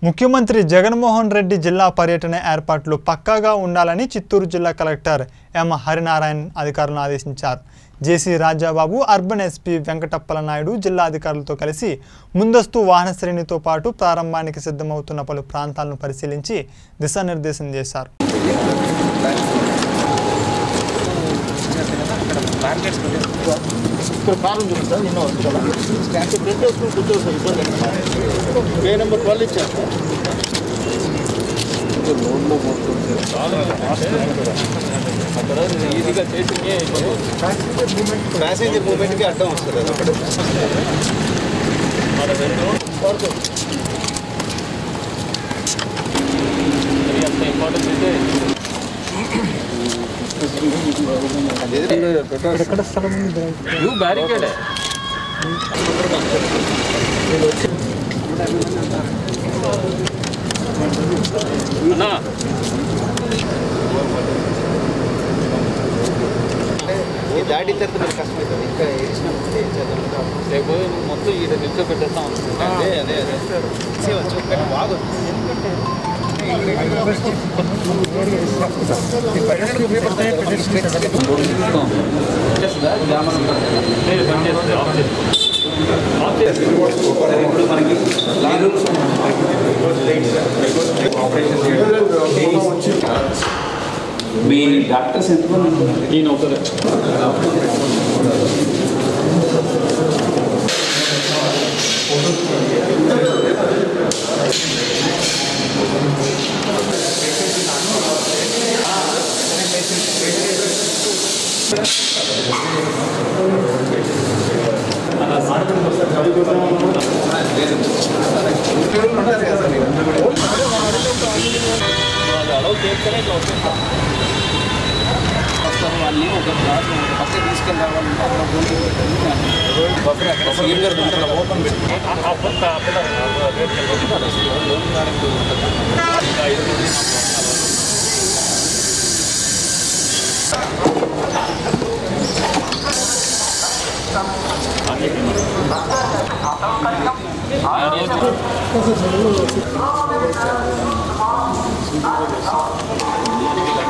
ముఖ్యమంత్రి జగన్మోహన్ రెడ్డి జిల్లా పర్యటన ఏర్పాట్లు పక్కాగా ఉండాలని చిత్తూరు జిల్లా కలెక్టర్ ఎం హరినారాయణ్ అధికారులను ఆదేశించారు JC Rajababu urban SP Venkatappala Naidu జిల్లా అధికారులతో కలిసి ముందస్తు వాహన శ్రేణితో పాటు ప్రారంభానికి సిద్ధమవుతున్న పలు ప్రాంతాలను పరిశీలించి దిశానిర్దేశం చేశారు ఇక్కడ కారం చూడండి సార్ నిన్న వస్తుంది కదా స్టాండ్ ప్రింట్ వేసుకుని కూర్చోరు సార్ ఇబ్బంది లేదు. పే నెంబర్ ట్వెల్వ్ ఇచ్చారు సార్ ఈజీగా చేసింగే ప్యాసింజర్ మూమెంట్కి అడ్డం వస్తుంది అది ఒకటి అంత ఇంపార్టెన్స్ అయితే యూ బ్యారికేడ్ అన్నా ఈ దాటి తర్వాత మరి కష్టమవుతుంది ఇంకా వేసినప్పుడు ఏం చేద్దాం లేకపోతే నువ్వు మొత్తం ఈ నిల్చో పెట్టేస్తాం అదే అదే అదే చేయవచ్చు కానీ బాగోదు మీ డాక్టర్స్ ఎంతమంది ఉన్నారు? ఈయన ఒకరే వాళ్ళు అలౌ చేస్తేనే ఇట్లా వచ్చేస్తాం వస్తారు వాళ్ళని ఒక క్లాస్ ఒక పక్క తీసుకెళ్ళి రావాలంటే అక్కడ భూమి పెట్టండి అక్కడ సీఎం గారు ఉంటారు ఓపెన్ పెట్టి ఆ రోజు